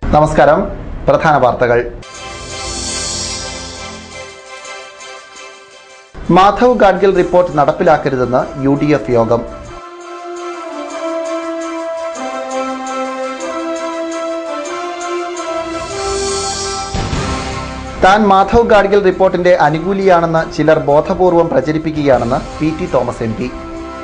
നമസ്കാരം പ്രധാന വാർത്തകൾ മാധവ് ഗാഡ്ഗിൽ റിപ്പോർട്ട് നടപ്പിലാക്കരുതെന്ന് യു ഡി എഫ് യോഗം താൻ മാധവ് ഗാഡ്ഗിൽ റിപ്പോർട്ടിന്റെ അനുകൂലിയാണെന്ന് ചിലർ ബോധപൂർവം പ്രചരിപ്പിക്കുകയാണെന്ന് P T Thomas M P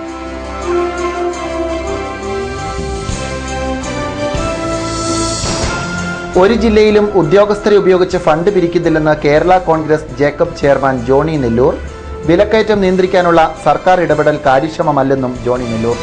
ഒരു ജില്ലയിലും ഉദ്യോഗസ്ഥരെ ഉപയോഗിച്ച് ഫണ്ട് പിരിക്കുന്നില്ലെന്ന് കേരള കോൺഗ്രസ് ജേക്കബ് ചെയർമാൻ ജോണി നെല്ലൂർ വിലക്കയറ്റം നിയന്ത്രിക്കാനുള്ള സർക്കാർ ഇടപെടൽ കാര്യക്ഷമമല്ലെന്നും ജോണി നെല്ലൂർ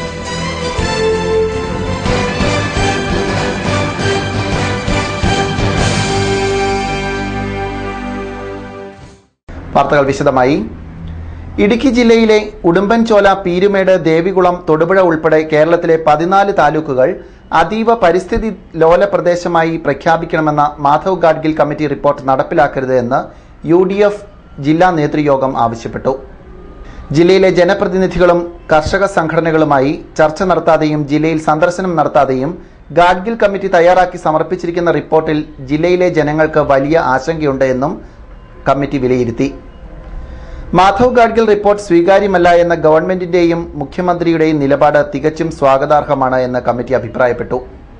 വാർത്തകൾ വിശദമായി ഇടുക്കി ജില്ലയിലെ ഉടുമ്പൻചോല പീരുമേട് ദേവികുളം തൊടുപുഴ ഉൾപ്പെടെ കേരളത്തിലെ പതിനാല് താലൂക്കുകൾ അതീവ പരിസ്ഥിതി ലോല പ്രദേശമായി പ്രഖ്യാപിക്കണമെന്ന മാധവ് ഗാഡ്ഗിൽ കമ്മിറ്റി റിപ്പോർട്ട് നടപ്പിലാക്കരുത് എന്ന് യു ഡി എഫ് ജില്ലാ നേതൃയോഗം ആവശ്യപ്പെട്ടു ജില്ലയിലെ ജനപ്രതിനിധികളും കർഷക സംഘടനകളുമായി ചർച്ച നടത്താതെയും ജില്ലയിൽ സന്ദർശനം നടത്താതെയും ഗാഡ്ഗിൽ കമ്മിറ്റി തയ്യാറാക്കി സമർപ്പിച്ചിരിക്കുന്ന റിപ്പോർട്ടിൽ ജില്ലയിലെ ജനങ്ങൾക്ക് വലിയ ആശങ്കയുണ്ട് എന്നും കമ്മിറ്റി വിലയിരുത്തി മാധവ് ഗാഡ്ഗിൽ റിപ്പോർട്ട് സ്വീകാര്യമല്ല എന്ന ഗവൺമെന്റിന്റെയും മുഖ്യമന്ത്രിയുടെയും നിലപാട് തികച്ചും സ്വാഗതാർഹമാണ് എന്ന് കമ്മിറ്റി അഭിപ്രായപ്പെട്ടു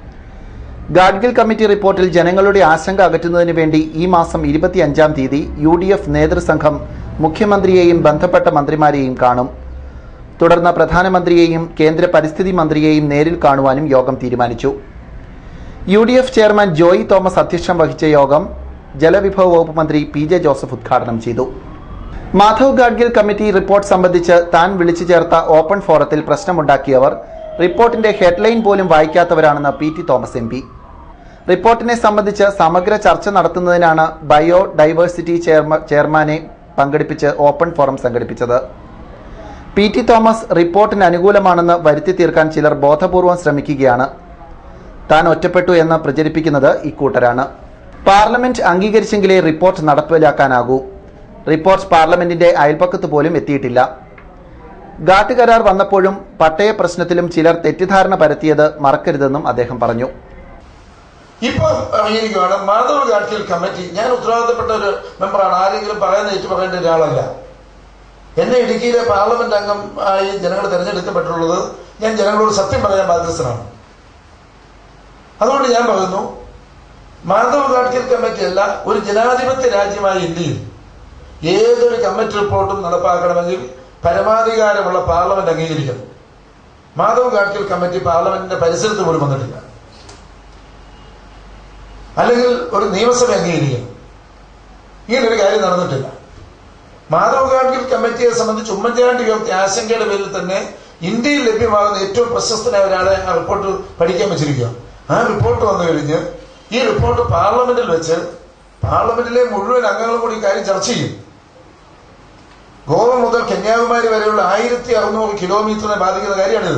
ഗാഡ്ഗിൽ കമ്മിറ്റി റിപ്പോർട്ടിൽ ജനങ്ങളുടെ ആശങ്ക അകറ്റുന്നതിന് വേണ്ടി ഈ മാസം ഇരുപത്തിയഞ്ചാം തീയതി യു ഡി എഫ് നേതൃസംഘം മുഖ്യമന്ത്രിയെയും ബന്ധപ്പെട്ട മന്ത്രിമാരെയും കാണും തുടർന്ന് പ്രധാനമന്ത്രിയെയും കേന്ദ്ര പരിസ്ഥിതി മന്ത്രിയെയും നേരിൽ കാണുവാനും യോഗം തീരുമാനിച്ചു U D F chairman Joy Thomas അധ്യക്ഷം വഹിച്ച യോഗം ജലവിഭവ വകുപ്പ് മന്ത്രി പി ജെ ജോസഫ് ഉദ്ഘാടനം ചെയ്തു മാധവ് ഗാഡ്ഗിൽ കമ്മിറ്റി റിപ്പോർട്ട് സംബന്ധിച്ച് താൻ വിളിച്ചു ചേർത്ത ഓപ്പൺ ഫോറത്തിൽ പ്രശ്നമുണ്ടാക്കിയവർ റിപ്പോർട്ടിന്റെ ഹെഡ്ലൈൻ പോലും വായിക്കാത്തവരാണെന്ന് P T Thomas M P റിപ്പോർട്ടിനെ സംബന്ധിച്ച് സമഗ്ര ചർച്ച നടത്തുന്നതിനാണ് ബയോ ഡൈവേഴ്സിറ്റി ചെയർമ ചെയർമാനെ പങ്കെടുപ്പിച്ച് ഓപ്പൺ ഫോറം സംഘടിപ്പിച്ചത് പി ടി തോമസ് റിപ്പോർട്ടിന് അനുകൂലമാണെന്ന് വരുത്തി തീർക്കാൻ ചിലർ ബോധപൂർവം ശ്രമിക്കുകയാണ് താൻ ഒറ്റപ്പെട്ടു എന്ന് പ്രചരിപ്പിക്കുന്നത് ഇക്കൂട്ടരാണ് പാർലമെന്റ് അംഗീകരിച്ചെങ്കിലേ റിപ്പോർട്ട് നടപ്പിലാക്കാനാകൂ റിപ്പോർട്ട് പാർലമെന്റിന്റെ അയൽപ്പക്കത്ത് പോലും എത്തിയിട്ടില്ല ഘാട്ട് കരാർ വന്നപ്പോഴും പട്ടയ പ്രശ്നത്തിലും ചിലർ തെറ്റിദ്ധാരണ പരത്തിയത് മറക്കരുതെന്നും അദ്ദേഹം പറഞ്ഞു ഇപ്പൊ ഇറങ്ങിയിരിക്കുകയാണ് മാധവ് ഗാഡ്ഗിൽ കമ്മിറ്റി ഞാൻ ഉത്തരവാദിത്തപ്പെട്ട ഒരു മെമ്പറാണ് ആരെങ്കിലും പറയുന്ന ഏറ്റു പറയേണ്ട ഒരാളല്ല എന്നെ ഇടുക്കിയിലെ പാർലമെന്റ് അംഗം ആയി ജനങ്ങൾ തെരഞ്ഞെടുക്കപ്പെട്ടുള്ളത് ഞാൻ ജനങ്ങളോട് സത്യം പറയാൻ ബാധ്യസ്ഥനാണ് അതുകൊണ്ട് ഞാൻ പറയുന്നു മാധവ് ഗാഡ്ഗിൽ കമ്മിറ്റി അല്ല ഒരു ജനാധിപത്യ രാജ്യമായ ഇന്ത്യയിൽ ഏതൊരു കമ്മിറ്റി റിപ്പോർട്ടും നടപ്പാക്കണമെങ്കിൽ പരമാധികാരമുള്ള പാർലമെന്റ് അംഗീകരിക്കണം മാധവ് ഗാഡ്ഗിൽ കമ്മിറ്റി പാർലമെന്റിന്റെ പരിസരത്ത് പോലും വന്നിട്ടില്ല അല്ലെങ്കിൽ ഒരു നിയമസഭ അംഗീകരിക്കണം ഇങ്ങനൊരു കാര്യം നടന്നിട്ടില്ല മാധവ് ഗാഡ്ഗിൽ കമ്മിറ്റിയെ സംബന്ധിച്ച് ഉമ്മൻചാണ്ടി ഉയർത്തിയ ആശങ്കയുടെ പേരിൽ തന്നെ ഇന്ത്യയിൽ ലഭ്യമാകുന്ന ഏറ്റവും പ്രശസ്തനായ ഒരാളെ ആ റിപ്പോർട്ട് പഠിക്കാൻ വെച്ചിരിക്കുക ആ റിപ്പോർട്ട് വന്നു കഴിഞ്ഞ് ഈ റിപ്പോർട്ട് പാർലമെന്റിൽ വെച്ച് പാർലമെന്റിലെ മുഴുവൻ അംഗങ്ങളും കൂടി ഈ കാര്യം ചർച്ച ചെയ്യും ഗോവ മുതൽ കന്യാകുമാരി വരെയുള്ള ആയിരത്തി അറുന്നൂറ് കിലോമീറ്ററിനെ ബാധിക്കുന്ന കാര്യമാണിത്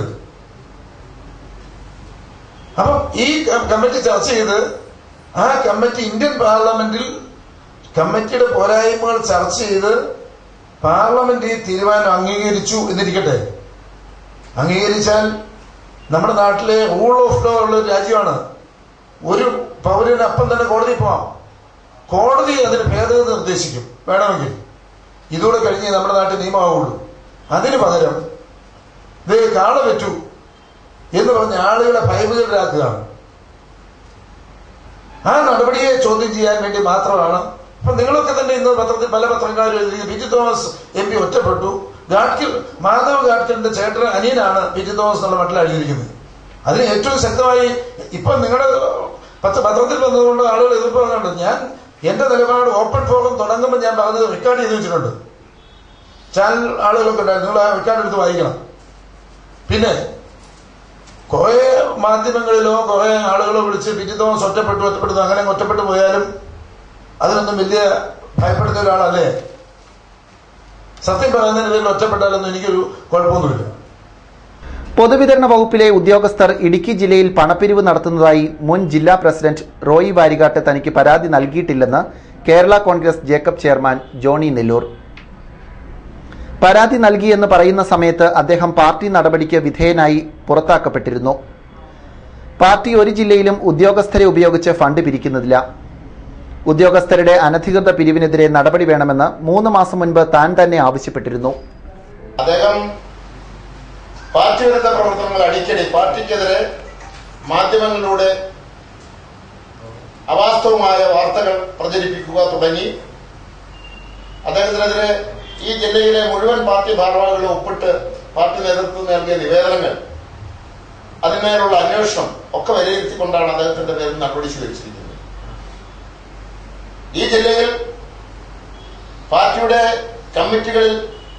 അപ്പം ഈ കമ്മിറ്റി ചർച്ച ചെയ്ത് ആ കമ്മിറ്റി ഇന്ത്യൻ പാർലമെന്റിൽ കമ്മിറ്റിയുടെ പോരായ്മകൾ ചർച്ച ചെയ്ത് പാർലമെന്റ് ഈ തീരുമാനം അംഗീകരിച്ചു എന്നിരിക്കട്ടെ അംഗീകരിച്ചാൽ നമ്മുടെ നാട്ടിലെ റൂൾ ഓഫ് ലോ ഉള്ള ഒരു രാജ്യമാണ് ഒരു പൗരന് അപ്പം തന്നെ കോടതി പോവാം കോടതി അതിന് ഭേദഗതി നിർദ്ദേശിക്കും വേണമെങ്കിൽ ഇതോടെ കഴിഞ്ഞ് നമ്മുടെ നാട്ടിൽ നിയമമാവുള്ളൂ അതിന് പകരം ഇത് കാള പറ്റൂ എന്ന് പറഞ്ഞ ആളുകളെ ഭയഭീതരാക്കുകയാണ് ആ നടപടിയെ ചോദ്യം ചെയ്യാൻ വേണ്ടി മാത്രമാണ് അപ്പൊ നിങ്ങളൊക്കെ തന്നെ ഇന്ന് പത്രത്തിൽ പല പത്രക്കാരും എഴുതി P G Thomas M P ഒറ്റപ്പെട്ടു ഗാഡ്കിൽ മാധവ് ഗാഡ്കിലിന്റെ ചേട്ടൻ അനിയനാണ് പി ജി തോമസ് എന്നുള്ള മട്ടിൽ എഴുതിയിരിക്കുന്നത് അതിന് ഏറ്റവും ശക്തമായി ഇപ്പൊ നിങ്ങളുടെ പത്ത് പത്രത്തിൽ വന്നതുകൊണ്ട് ആളുകൾ എതിർപ്പ് പറഞ്ഞുണ്ട് ഞാൻ എന്റെ നിലപാട് ഓപ്പൺ ഫോറം തുടങ്ങുമ്പോൾ ഞാൻ പറഞ്ഞത് റെക്കോർഡ് ചെയ്ത് വെച്ചിട്ടുണ്ട് ചാനൽ ആളുകളൊക്കെ ഉണ്ടായിരുന്നു നിങ്ങൾ ആ റെക്കോർഡ് എടുത്ത് വായിക്കണം പിന്നെ കുറെ മാധ്യമങ്ങളിലോ കുറെ ആളുകളോ വിളിച്ച് പി ടി തോമസ് ഒറ്റപ്പെട്ടു ഒറ്റപ്പെട്ടു അങ്ങനെ ഒറ്റപ്പെട്ടു പോയാലും അതിനൊന്നും വലിയ ഭയപ്പെടുന്ന ഒരാളല്ലേ സത്യം പറയുന്നതിന് പേരിൽ ഒറ്റപ്പെട്ടാലൊന്നും എനിക്കൊരു കുഴപ്പമൊന്നുമില്ല പൊതുവിതരണ വകുപ്പിലെ ഉദ്യോഗസ്ഥർ ഇടുക്കി ജില്ലയിൽ പണപ്പിരിവ് നടത്തുന്നതായി മുൻ ജില്ലാ പ്രസിഡന്റ് റോയി വാരികാട്ട് തനിക്ക് പരാതി നൽകിയിട്ടില്ലെന്ന് കേരള കോൺഗ്രസ് ജേക്കബ് ചെയർമാൻ ജോണി നെല്ലൂർ പരാതി നൽകിയെന്ന് പറയുന്ന സമയത്ത് അദ്ദേഹം പാർട്ടി നടപടിക്ക് വിധേയനായി പുറത്താക്കപ്പെട്ടിരുന്നു പാർട്ടി ഒരു ജില്ലയിലും ഉദ്യോഗസ്ഥരെ ഉപയോഗിച്ച് ഫണ്ട് പിരിക്കുന്നതില്ല ഉദ്യോഗസ്ഥരുടെ അനധികൃത പിരിവിനെതിരെ നടപടി വേണമെന്ന് മൂന്ന് മാസം മുൻപ് താൻ തന്നെ ആവശ്യപ്പെട്ടിരുന്നു അദ്ദേഹം പാർട്ടി വിരുദ്ധ പ്രവർത്തനങ്ങൾ അടിക്കടി പാർട്ടിക്കെതിരെ മാധ്യമങ്ങളിലൂടെ അവാസ്തവമായ വാർത്തകൾ പ്രചരിപ്പിക്കുക തുടങ്ങി അദ്ദേഹത്തിനെതിരെ ഈ ജില്ലയിലെ മുഴുവൻ പാർട്ടി ഭാരവാഹികളും ഒപ്പിട്ട് പാർട്ടി നേതൃത്വം നൽകിയ നിവേദനങ്ങൾ അതിന്മേലുള്ള അന്വേഷണം ഒക്കെ വിലയിരുത്തിക്കൊണ്ടാണ് അദ്ദേഹത്തിന്റെ പേരിൽ നടപടി സ്വീകരിച്ചിരിക്കുന്നത് ഈ ജില്ലയിൽ പാർട്ടിയുടെ കമ്മിറ്റികളിൽ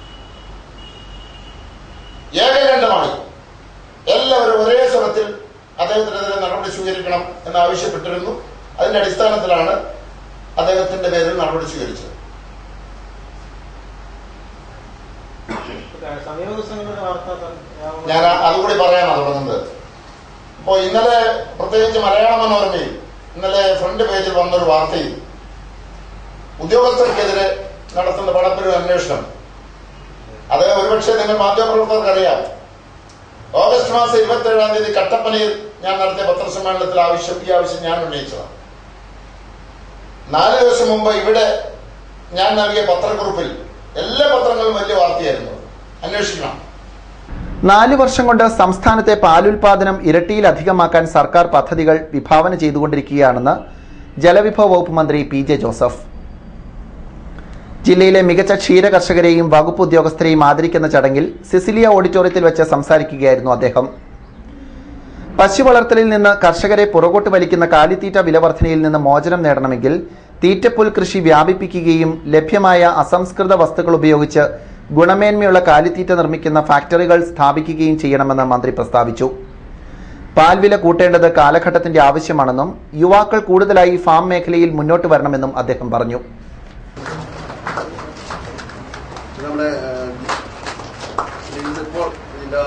ഏകകണ്ഠമായി എല്ലാവരും ഒരേ സ്വരത്തിൽ അദ്ദേഹത്തിനെതിരെ നടപടി സ്വീകരിക്കണം എന്ന് ആവശ്യപ്പെട്ടിരുന്നു അതിന്റെ അടിസ്ഥാനത്തിലാണ് അദ്ദേഹത്തിന്റെ പേരിൽ നടപടി സ്വീകരിച്ചത് സമീപ ദിവസങ്ങളിലെ വാർത്ത ഞാൻ ആ- അതുകൂടി പറയാനാണ് തുടങ്ങുന്നത് അപ്പോ ഇന്നലെ പ്രത്യേകിച്ച് മലയാള മനോരമയിൽ ഇന്നലെ ഫ്രണ്ട് പേജിൽ വന്നൊരു വാർത്തയിൽ ഉദ്യോഗസ്ഥർക്കെതിരെ നടത്തുന്ന പണപ്പിരിവ് അന്വേഷണം അത് ഒരുപക്ഷെ നിങ്ങൾ മാധ്യമപ്രവർത്തകർക്ക് അറിയാം ഓഗസ്റ്റ് മാസം ഇരുപത്തി ഏഴാം തീയതി കട്ടപ്പനയിൽ ഞാൻ നടത്തിയ പത്രസമ്മേളനത്തിൽ ആവശ്യം ഈ ആവശ്യം ഞാൻ ഉന്നയിച്ചതാണ് നാല് ദിവസം മുമ്പ് ഇവിടെ ഞാൻ നൽകിയ പത്രക്കുറിപ്പിൽ എല്ലാ പത്രങ്ങളും വലിയ വാർത്തയായിരുന്നു അന്വേഷിക്കണം നാല് വർഷം കൊണ്ട് സംസ്ഥാനത്തെ പാലുൽപാദനം ഇരട്ടിയിലധികമാക്കാൻ സർക്കാർ പദ്ധതികൾ വിഭാവന ചെയ്തുകൊണ്ടിരിക്കുകയാണെന്ന് ജലവിഭവ വകുപ്പ് മന്ത്രി പി ജെ ജോസഫ് ജില്ലയിലെ മികച്ച ക്ഷീര കർഷകരെയും വകുപ്പ് ഉദ്യോഗസ്ഥരെയും ആദരിക്കുന്ന ചടങ്ങിൽ സിസിലിയ ഓഡിറ്റോറിയത്തിൽ വെച്ച് സംസാരിക്കുകയായിരുന്നു അദ്ദേഹം പശു വളർത്തലിൽ നിന്ന് കർഷകരെ പുറകോട്ട് വലിക്കുന്ന കാലിത്തീറ്റ വിലവർധനയിൽ നിന്ന് മോചനം നേടണമെങ്കിൽ തീറ്റപ്പുൽ കൃഷി വ്യാപിപ്പിക്കുകയും ലഭ്യമായ അസംസ്കൃത വസ്തുക്കൾ ഉപയോഗിച്ച് ഗുണമേന്മയുള്ള കാലിത്തീറ്റ നിർമ്മിക്കുന്ന ഫാക്ടറികൾ സ്ഥാപിക്കുകയും ചെയ്യണമെന്ന് മന്ത്രി പ്രസ്താവിച്ചു പാൽവില കൂട്ടേണ്ടത് കാലഘട്ടത്തിന്റെ ആവശ്യമാണെന്നും യുവാക്കൾ കൂടുതലായി ഫാം മേഖലയിൽ മുന്നോട്ട് വരണമെന്നും അദ്ദേഹം പറഞ്ഞു നമ്മുടെ ഇപ്പോൾ ഇതിന്റെ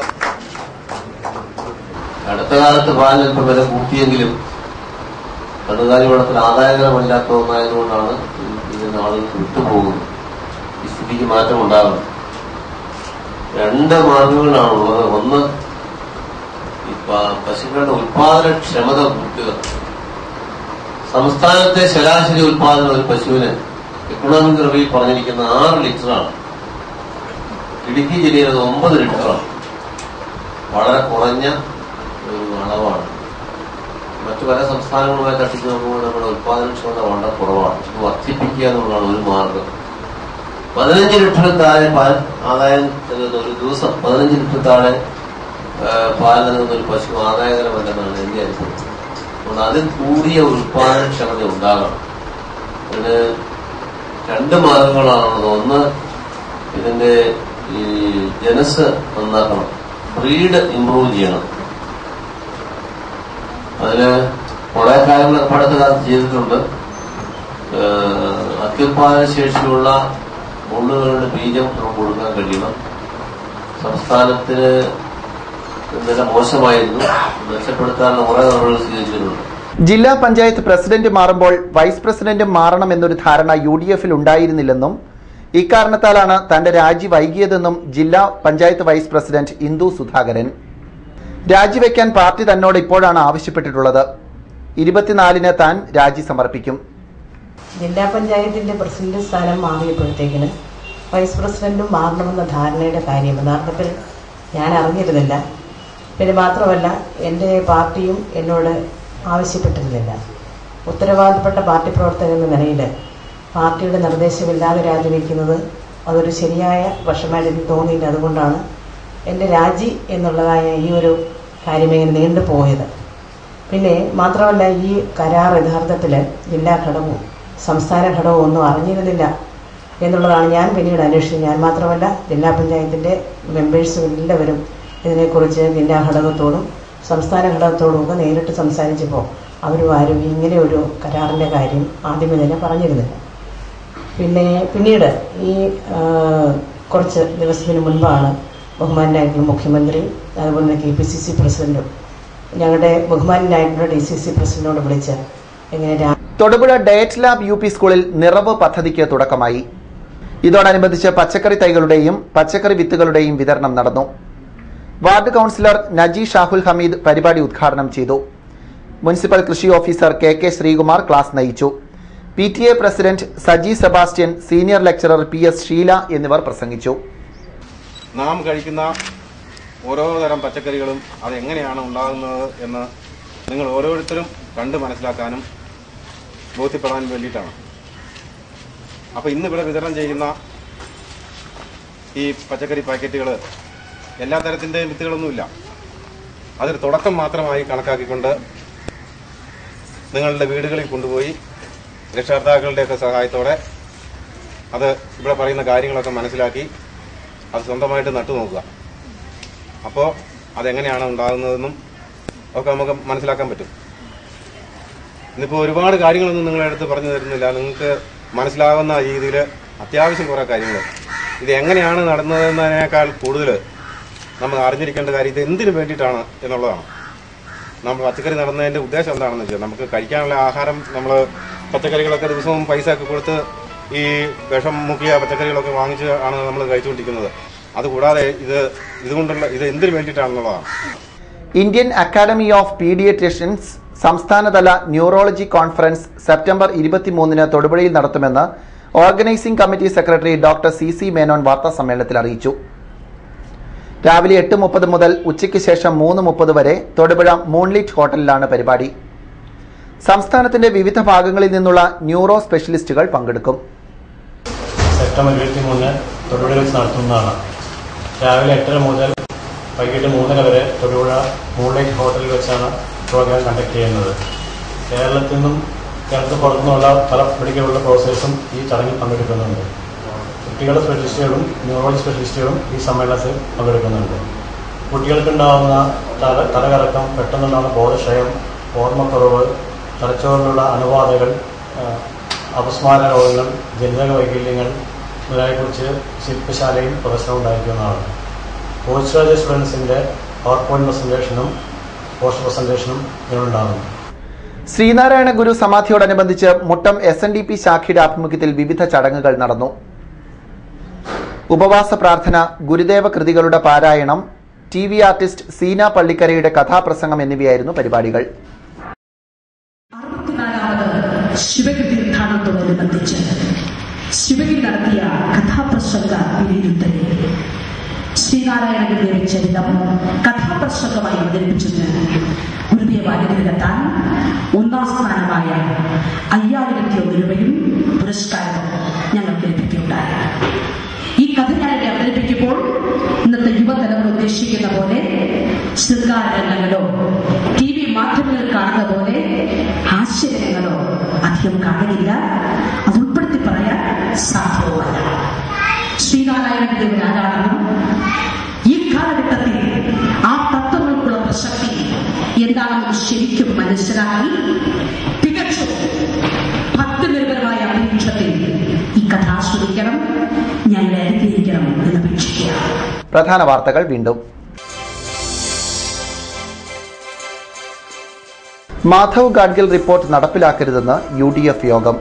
അടുത്ത കാലത്ത് പാലിന് വില കൂട്ടിയെങ്കിലും കന്നുകാലി വളത്തിന് ആദായകരമല്ലാത്ത ഒന്നായതുകൊണ്ടാണ് ഇതിന് ആളുകൾ വിട്ടുപോകുന്നത് ഈ സ്ഥിതിക്ക് മാറ്റം ഉണ്ടാകണം രണ്ട് മാർഗങ്ങളാണുള്ളത് ഒന്ന് ഈ പ- പശുക്കളുടെ ഉൽപാദനക്ഷമത കൂട്ടുക സംസ്ഥാനത്തെ ശരാശരി ഉൽപാദനം ഒരു പശുവിന് എക്കണോമിക് റിവ്യൂ പറഞ്ഞിരിക്കുന്ന ആറ് ലിറ്ററാണ് ഇടുക്കി ജില്ലയിൽ അത് ഒമ്പത് ലിറ്ററാണ് വളരെ കുറഞ്ഞ ഒരു അളവാണ് മറ്റു പല സംസ്ഥാനങ്ങളുമായി തട്ടിച്ച് നോക്കുമ്പോൾ നമ്മുടെ ഉത്പാദനക്ഷമത വളരെ കുറവാണ് ഇത് വർദ്ധിപ്പിക്കുക എന്നുള്ളതാണ് ഒരു മാർഗം പതിനഞ്ച് ലിറ്ററിൽ താഴെ പാൽ ആദായം നൽകുന്ന ഒരു ദിവസം പതിനഞ്ച് ലിറ്റർ താഴെ ആ, പാൽ നൽകുന്ന ഒരു പശു ആദായകരമല്ലെന്നാണ് എന്റെ അനുഭവം അതുകൊണ്ട് അതിൽ കൂടിയ ഉത്പാദനക്ഷമത ഉണ്ടാകണം അതിന് രണ്ട് മാർഗങ്ങളാണുള്ളത് ഒന്ന് ഇതിന്റെ ഈ ജനസ് നന്നാക്കണം ബ്രീഡ് ഇംപ്രൂവ് ചെയ്യണം അതിന് കുറെ കാര്യങ്ങൾ അടുത്ത കാലത്ത് ചെയ്തിട്ടുണ്ട് ഏഹ് അത്യുത്പാദന ശേഷിയുള്ള മുള്ളുകളുടെ ബീജം നമുക്ക് കൊടുക്കാൻ കഴിയണം സംസ്ഥാനത്തിന് ഇന്നലെ മോശമായിരുന്നു മെച്ചപ്പെടുത്താനുള്ള കുറെ നടപടികൾ സ്വീകരിച്ചിട്ടുണ്ട് ജില്ലാ പഞ്ചായത്ത് പ്രസിഡന്റ് മാറുമ്പോൾ വൈസ് പ്രസിഡന്റും മാറണമെന്നൊരു ധാരണ യു ഡി എഫിൽ ഉണ്ടായിരുന്നില്ലെന്നും ഇക്കാരണത്താലാണ് തന്റെ രാജി വൈകിയതെന്നും ജില്ലാ പഞ്ചായത്ത് വൈസ് പ്രസിഡന്റ് ഇന്ദു സുധാകരൻ രാജിവെക്കാൻ പാർട്ടി തന്നോട് ഇപ്പോഴാണ് ആവശ്യപ്പെട്ടിട്ടുള്ളത് ഇരുപത്തിനാലിന് താൻ രാജി സമർപ്പിക്കും ജില്ലാ പഞ്ചായത്തിന്റെ പ്രസിഡന്റ് സ്ഥാനം മാറിയപ്പോഴത്തേക്കിന് വൈസ് പ്രസിഡന്റും മാറണമെന്ന ധാരണയുടെ കാര്യം യഥാർത്ഥത്തിൽ ഞാൻ അറിഞ്ഞിരുന്നില്ല പിന്നെ മാത്രമല്ല എൻ്റെ പാർട്ടിയും എന്നോട് ആവശ്യപ്പെട്ടിരുന്നില്ല ഉത്തരവാദിത്തപ്പെട്ട പാർട്ടി പ്രവർത്തകൻ എന്ന നിലയിൽ പാർട്ടിയുടെ നിർദ്ദേശമില്ലാതെ രാജിവെക്കുന്നത് അതൊരു ശരിയായ വശമായിട്ട് എനിക്ക് തോന്നിയില്ല അതുകൊണ്ടാണ് എൻ്റെ രാജി എന്നുള്ളതായ ഈ ഒരു കാര്യം ഇങ്ങനെ നീണ്ടുപോയത് പിന്നെ മാത്രമല്ല ഈ കരാർ യഥാർത്ഥത്തിൽ ജില്ലാ ഘടകവും സംസ്ഥാന ഘടകവും ഒന്നും അറിഞ്ഞിരുന്നില്ല എന്നുള്ളതാണ് ഞാൻ പിന്നീട് അന്വേഷിച്ചത് ഞാൻ മാത്രമല്ല ജില്ലാ പഞ്ചായത്തിൻ്റെ മെമ്പേഴ്സും എല്ലാവരും ഇതിനെക്കുറിച്ച് ജില്ലാ ഘടകത്തോടും സംസ്ഥാന ഘടകത്തോടും ഒക്കെ നേരിട്ട് സംസാരിച്ചപ്പോൾ അവരും ആരും ഇങ്ങനെ ഒരു കരാറിൻ്റെ കാര്യം ആദ്യമേ തന്നെ പറഞ്ഞിരുന്നില്ല പിന്നെ പിന്നീട് ഈ ആ, കുറച്ച് ദിവസത്തിന് മുൻപാണ് ബഹുമാനായിട്ടുള്ള മുഖ്യമന്ത്രി അതുപോലെ തന്നെ കെ പി സി സി പ്രസിഡന്റും ഞങ്ങളുടെ ബഹുമാനായിട്ടുള്ള ഡി സി സി പ്രസിഡന്റിനോട് വിളിച്ച് ഇങ്ങനെ രാ Thodupuzha DIET lab U P സ്കൂളിൽ നിറവ് പദ്ധതിക്ക് തുടക്കമായി ഇതോടനുബന്ധിച്ച് പച്ചക്കറി തൈകളുടെയും പച്ചക്കറി വിത്തുകളുടെയും വിതരണം നടന്നു വാർഡ് കൗൺസിലർ നജി ഷാഹുൽ ഹമീദ് പരിപാടി ഉദ്ഘാടനം ചെയ്തു മുനിസിപ്പൽ കൃഷി officer K K Sreekumar class നയിച്ചു P T A president Saji Sebastian senior lecturer P S Sheela എന്നിവർ പ്രസംഗിച്ചു നാം കഴിക്കുന്ന ഓരോ തരം പച്ചക്കറികളും അത് എങ്ങനെയാണ് ഉണ്ടാകുന്നത് എന്ന് നിങ്ങൾ ഓരോരുത്തരും കണ്ട് മനസ്സിലാക്കാനും ബോധ്യപ്പെടാനും വേണ്ടിയിട്ടാണ് അപ്പോൾ ഇന്ന് ഇവിടെ വിതരണം ചെയ്യുന്ന ഈ പച്ചക്കറി പാക്കറ്റുകൾ എല്ലാ തരത്തിൻ്റെയും വിത്തുകളൊന്നുമില്ല അതൊരു തുടക്കം മാത്രമായി കണക്കാക്കിക്കൊണ്ട് നിങ്ങളുടെ വീടുകളിൽ കൊണ്ടുപോയി രക്ഷകർത്താക്കളുടെയൊക്കെ സഹായത്തോടെ അത് ഇവിടെ പറയുന്ന കാര്യങ്ങളൊക്കെ മനസ്സിലാക്കി അത് സ്വന്തമായിട്ട് നട്ടു നോക്കുക അപ്പോൾ അതെങ്ങനെയാണ് ഉണ്ടാകുന്നതെന്നും ഒക്കെ നമുക്ക് മനസ്സിലാക്കാൻ പറ്റും ഇന്നിപ്പോൾ ഒരുപാട് കാര്യങ്ങളൊന്നും നിങ്ങളുടെ അടുത്ത് പറഞ്ഞു തരുന്നില്ല നിങ്ങൾക്ക് മനസ്സിലാകുന്ന രീതിയിൽ അത്യാവശ്യം കുറേ കാര്യങ്ങൾ ഇത് എങ്ങനെയാണ് നടന്നതെന്നതിനേക്കാൾ കൂടുതൽ നമ്മൾ അറിഞ്ഞിരിക്കേണ്ട കാര്യം ഇത് എന്തിനു വേണ്ടിയിട്ടാണ് എന്നുള്ളതാണ് നമ്മൾ പച്ചക്കറി നടന്നതിൻ്റെ ഉദ്ദേശം എന്താണെന്ന് വെച്ചാൽ നമുക്ക് കഴിക്കാനുള്ള ആഹാരം നമ്മൾ പച്ചക്കറികളൊക്കെ ദിവസവും പൈസ ഒക്കെ കൊടുത്ത് ഈ വിഷം മുക്കിയ പച്ചക്കറികളൊക്കെ വാങ്ങിച്ച് ആണ് നമ്മൾ കഴിച്ചുകൊണ്ടിരിക്കുന്നത് അതുകൂടാതെ ഇത് ഇതുകൊണ്ടുള്ള ഇത് എന്തിനു വേണ്ടിയിട്ടാണെന്നുള്ളതാണ് ഇന്ത്യൻ അക്കാദമി ഓഫ് പീഡിയട്രീഷ്യൻസ് സംസ്ഥാനതല ന്യൂറോളജി കോൺഫറൻസ് സെപ്റ്റംബർ ഇരുപത്തിമൂന്നിന് തൊടുപുഴയിൽ നടത്തുമെന്ന് organising committee secretary doctor C C Menon വാർത്താ സമ്മേളനത്തിൽ അറിയിച്ചു രാവിലെ എട്ട് മുപ്പത് മുതൽ ഉച്ചയ്ക്ക് ശേഷം മൂന്ന് മുപ്പത് വരെ തൊടുപുഴ മൂൺലിറ്റ് ഹോട്ടലിലാണ് പരിപാടി സംസ്ഥാനത്തിന്റെ വിവിധ ഭാഗങ്ങളിൽ നിന്നുള്ള ന്യൂറോ സ്പെഷ്യലിസ്റ്റുകൾ പങ്കെടുക്കും സെപ്റ്റംബർ ഇരുപത്തി മൂന്ന് തൊടുപുഴ വെച്ച് നടത്തുന്നതാണ് രാവിലെ എട്ടര മുതൽ വൈകിട്ട് മൂന്നര വരെ തൊടുപുഴ മൂൺലൈറ്റ് ഹോട്ടലിൽ വെച്ചാണ് പ്രോഗ്രാം കണ്ടക്ട് ചെയ്യുന്നത് കേരളത്തിൽ നിന്നും കേരളത്തിൽ പുറത്തുനിന്നുള്ള പല മെഡിക്കലുള്ള പ്രൊഫസേഴ്സും ഈ ചടങ്ങിൽ പങ്കെടുക്കുന്നുണ്ട് കുട്ടികളുടെ സ്പെഷ്യലിസ്റ്റുകളും ന്യൂറോളജി സ്പെഷ്യലിസ്റ്റുകളും ഈ സമ്മേളനത്തിൽ പങ്കെടുക്കുന്നുണ്ട് കുട്ടികൾക്കുണ്ടാകുന്ന തല തലകറക്കം പെട്ടെന്നുണ്ടാകുന്ന ബോധക്ഷയം ഓർമ്മക്കുറവ് തലച്ചോറിലുള്ള അണുബാധകൾ ആ, അപസ്മാര രോഗങ്ങൾ ജനിതക വൈകല്യങ്ങൾ മുതലായെക്കുറിച്ച് ശില്പശാലയിൽ പ്രദർശനം ഉണ്ടായിരിക്കുന്നതാണ് പോസ്റ്റ് ഗ്രാജുവേറ്റ് സ്റ്റുഡൻസിൻ്റെ പവർ പോയിന്റ് പ്രസൻറ്റേഷനും പോസ്റ്റർ പ്രസൻറ്റേഷനും ഇതിനുണ്ടാകും ശ്രീനാരായണ ഗുരു സമാധിയോടനുബന്ധിച്ച് Muttom S N D P ശാഖയുടെ ആഭിമുഖ്യത്തിൽ വിവിധ ചടങ്ങുകൾ നടന്നു ഉപവാസ പ്രാർത്ഥന ഗുരുദേവ കൃതികളുടെ പാരായണം ടി വി ആർട്ടിസ്റ്റ് സീന പള്ളിക്കരയുടെ കഥാപ്രസംഗം എന്നിവയായിരുന്നു പരിപാടികൾ അറുപത്തിനാലാമത് ശിവഗിരി തീർത്ഥാടനത്തോടനുബന്ധിച്ച് ശിവഗിരി നടത്തിയ കഥാപ്രസംഗ വിലയിരുത്തൽ ശ്രീനാരായണ ഗുരുദേവ ചരിതം കഥാപ്രസംഗമായി അവതരിപ്പിച്ചത് ഗുരുദേവ അനുഗ്രഹത്താൽ ഒന്നാം സ്ഥാനമായ അയ്യായിരത്തി ഒന്ന് രൂപയും പുരസ്കാരവും ഞങ്ങൾക്ക് ലഭിക്കുകയുണ്ടായി ഈ കഥ ഞാൻ ഇവിടെ അവതരിപ്പിക്കുമ്പോൾ ഇന്നത്തെ യുവതലമുറ ഉദ്ദേശിക്കുന്ന പോലെ സർക്കാർ രംഗങ്ങളോ ടി വി മാധ്യമങ്ങളിൽ കാണുന്ന പോലെ ഹാസ്യരംഗങ്ങളോ അധികം കാണുന്നില്ല അത് ഉൾപ്പെടുത്തി പറയാൻ സാധ്യവുമല്ല ശ്രീനാരായണ ദേവൻ ആരാണെന്നും ഈ കാലഘട്ടത്തിൽ ആ തത്വങ്ങൾക്കുള്ള പ്രസക്തി എന്താണെന്നും ശരിക്കും മനസ്സിലാക്കി തികച്ചും ഭക്തിനിർഭരമായ അന്തരീക്ഷത്തിൽ ഈ കഥ ആസ്വദിക്കണം ഞാൻ അനുഗ്രഹിക്കണം എന്ന് അപേക്ഷിക്കുകയാണ് പ്രധാന വാർത്തകൾ വീണ്ടും മാധവ് ഗാഡ്ഗിൽ റിപ്പോർട്ട് നടപ്പിലാക്കരുതെന്ന് യു ഡി എഫ് യോഗം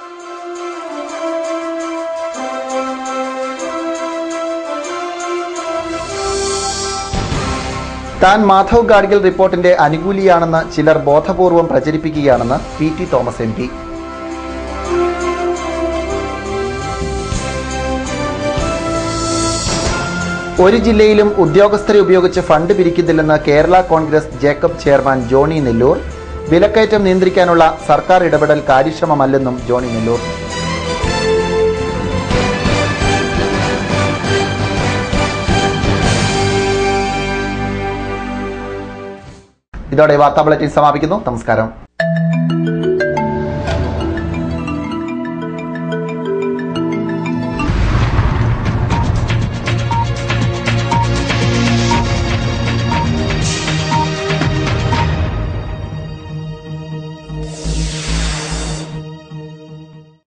താൻ മാധവ് ഗാഡ്ഗിൽ റിപ്പോർട്ടിന്റെ അനുകൂലിയാണെന്ന് ചിലർ ബോധപൂർവം പ്രചരിപ്പിക്കുകയാണെന്ന് P T Thomas M P ഒരു ജില്ലയിലും ഉദ്യോഗസ്ഥരെ ഉപയോഗിച്ച് ഫണ്ട് പിരിക്കുന്നില്ലെന്ന് കേരള കോൺഗ്രസ് ജേക്കബ് ചെയർമാൻ ജോണി നെല്ലൂർ വിലക്കയറ്റം നിയന്ത്രിക്കാനുള്ള സർക്കാർ ഇടപെടൽ കാര്യക്ഷമമല്ലെന്നും ജോണി നെല്ലൂർ ഇതോടെ വാർത്താ ബുള്ളറ്റിൻ സമാപിക്കുന്നു നമസ്കാരം